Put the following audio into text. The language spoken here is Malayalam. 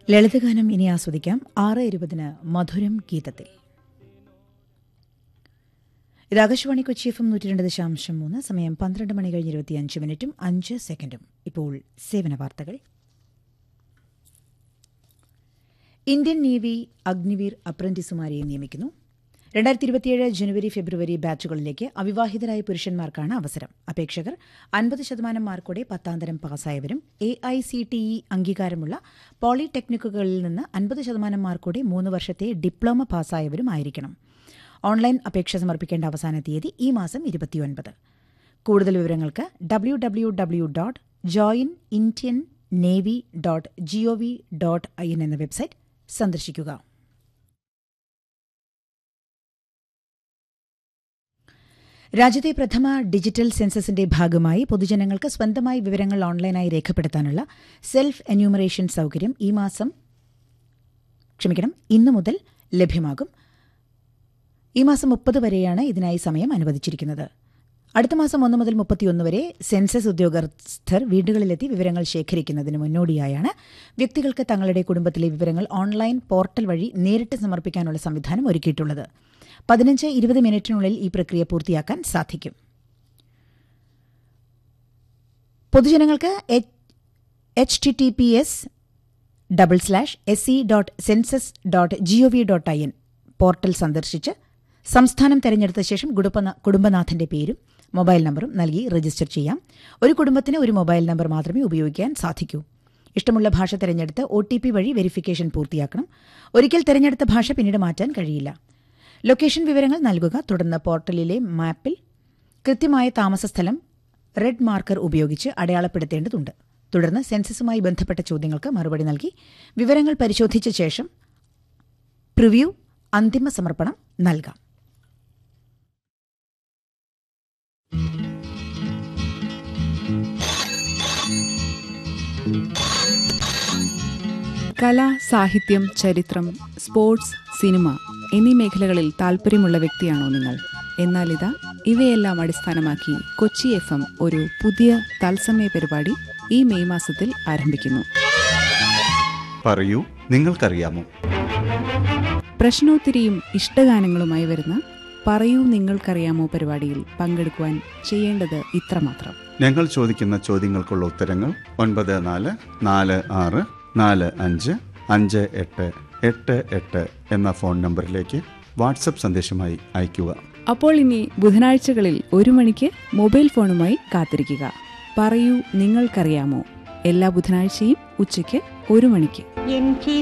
ലളിതഗാനം ഇനി ആസ്വദിക്കാം ആറ് ഇരുപതിന് മധുരം ഗീതത്തിൽ ഇത് ആകാശവാണി കൊച്ചി എഫ് എം നൂറ്റി രണ്ട് ദശാംശം മൂന്ന് സമയം പന്ത്രണ്ട് മണി കഴിഞ്ഞ് ഇരുപത്തിയഞ്ച് മിനിറ്റും അഞ്ച് സെക്കൻഡും ഇപ്പോൾ സേവന വാർത്തകൾ ഇന്ത്യൻ നേവി അഗ്നിവീർ അപ്രന്റീസുമാരെ നിയമിക്കുന്നു രണ്ടായിരത്തി ഇരുപത്തിയേഴ് ജനുവരി ഫെബ്രുവരി ബാച്ചുകളിലേക്ക് അവിവാഹിതരായ പുരുഷന്മാർക്കാണ് അവസരം അപേക്ഷകർ അൻപത് ശതമാനം മാർക്കോടെ പത്താന്തരം പാസ്സായവരും A I C T E അംഗീകാരമുള്ള പോളിടെക്നിക്കുകളിൽ നിന്ന് അൻപത് ശതമാനം മാർക്കോടെ മൂന്ന് വർഷത്തെ ഡിപ്ലോമ പാസ്സായവരും ആയിരിക്കണം ഓൺലൈൻ അപേക്ഷ സമർപ്പിക്കേണ്ട അവസാന തീയതി ഈ മാസം ഇരുപത്തിയൊൻപത് കൂടുതൽ വിവരങ്ങൾക്ക് W W W dot join Indian navy dot G O V dot I dot I website സന്ദർശിക്കുക രാജ്യത്തെ പ്രഥമ ഡിജിറ്റൽ സെൻസസിന്റെ ഭാഗമായി പൊതുജനങ്ങൾക്ക് സ്വന്തമായി വിവരങ്ങൾ ഓൺലൈനായി രേഖപ്പെടുത്താനുള്ള സെൽഫ് എന്യൂമറേഷൻ സൗകര്യം ഈ മാസം ക്ഷമിക്കണം ഇന്നു മുതൽ ലഭ്യമാകും ഈ മാസം മുപ്പത് വരെയാണ് ഇതിനായി സമയം അനുവദിച്ചിരിക്കുന്നത് അടുത്ത മാസം ഒന്ന് മുതൽ മുപ്പത്തിയൊന്ന് വരെ സെൻസസ് ഉദ്യോഗസ്ഥർ വീടുകളിലെത്തി വിവരങ്ങൾ ശേഖരിക്കുന്നതിന് മുന്നോടിയായാണ് വ്യക്തികൾക്ക് തങ്ങളുടെ കുടുംബത്തിലെ വിവരങ്ങൾ ഓൺലൈൻ പോർട്ടൽ വഴി നേരിട്ട് സമർപ്പിക്കാനുള്ള സംവിധാനം ഒരുക്കിയിട്ടുള്ളത് പതിനഞ്ച് ഇരുപത് മിനിറ്റിനുള്ളിൽ ഈ പ്രക്രിയ പൂർത്തിയാക്കാൻ സാധിക്കും പൊതുജനങ്ങൾക്ക് H T T P S double slash S C dot census dot G O V dot I N portal സന്ദർശിച്ച് സംസ്ഥാനം തെരഞ്ഞെടുത്ത ശേഷം കുടുംബനാഥന്റെ പേരും മൊബൈൽ നമ്പറും നൽകി രജിസ്റ്റർ ചെയ്യാം ഒരു കുടുംബത്തിന് ഒരു മൊബൈൽ നമ്പർ മാത്രമേ ഉപയോഗിക്കാൻ സാധിക്കൂ ഇഷ്ടമുള്ള ഭാഷ തിരഞ്ഞെടുത്ത് ഒ ടി പി വഴി വെരിഫിക്കേഷൻ പൂർത്തിയാക്കണം ഒരിക്കൽ തിരഞ്ഞെടുത്ത ഭാഷ പിന്നീട് മാറ്റാൻ കഴിയില്ല ലൊക്കേഷൻ വിവരങ്ങൾ നൽകുക തുടർന്ന് പോർട്ടലിലെ മാപ്പിൽ കൃത്യമായ താമസസ്ഥലം റെഡ് മാർക്കർ ഉപയോഗിച്ച് അടയാളപ്പെടുത്തേണ്ടതുണ്ട് തുടർന്ന് സെൻസസുമായി ബന്ധപ്പെട്ട ചോദ്യങ്ങൾക്ക് മറുപടി നൽകി വിവരങ്ങൾ പരിശോധിച്ച ശേഷം പ്രിവ്യൂ അന്തിമ സമർപ്പണം നൽകാം കല സാഹിത്യം ചരിത്രം സ്പോർട്സ് സിനിമ എന്നീ മേഖലകളിൽ താല്പര്യമുള്ള വ്യക്തിയാണോ നിങ്ങൾ എന്നാൽ ഇതാ ഇവയെല്ലാം അടിസ്ഥാനമാക്കി കൊച്ചി എഫ് എം ഒരു പുതിയ തത്സമയ പരിപാടി ഈ മെയ് മാസത്തിൽ ആരംഭിക്കുന്നു പറയൂ നിങ്ങൾക്കറിയാമോ പ്രശ്നോത്തരിയും ഇഷ്ടഗാനങ്ങളുമായി വരുന്ന പറയൂ നിങ്ങൾക്കറിയാമോ പരിപാടിയിൽ പങ്കെടുക്കുവാൻ ചെയ്യേണ്ടത് ഇത്രമാത്രം ഞങ്ങൾ ചോദിക്കുന്ന ചോദ്യങ്ങൾക്കുള്ള ഉത്തരങ്ങൾ ഒൻപത് നാല് നാല് ആറ് നാല് അഞ്ച് അഞ്ച് എട്ട് എട്ട് എട്ട് എന്ന ഫോൺ നമ്പറിലേക്ക് വാട്സപ്പ് സന്ദേശമായി അയയ്ക്കുക അപ്പോൾ ഇനി ബുധനാഴ്ചകളിൽ ഒരു മണിക്ക് മൊബൈൽ ഫോണുമായി കാത്തിരിക്കുക പറയൂ നിങ്ങൾക്കറിയാമോ എല്ലാ ബുധനാഴ്ചയും ഉച്ചയ്ക്ക് ഒരു മണിക്ക്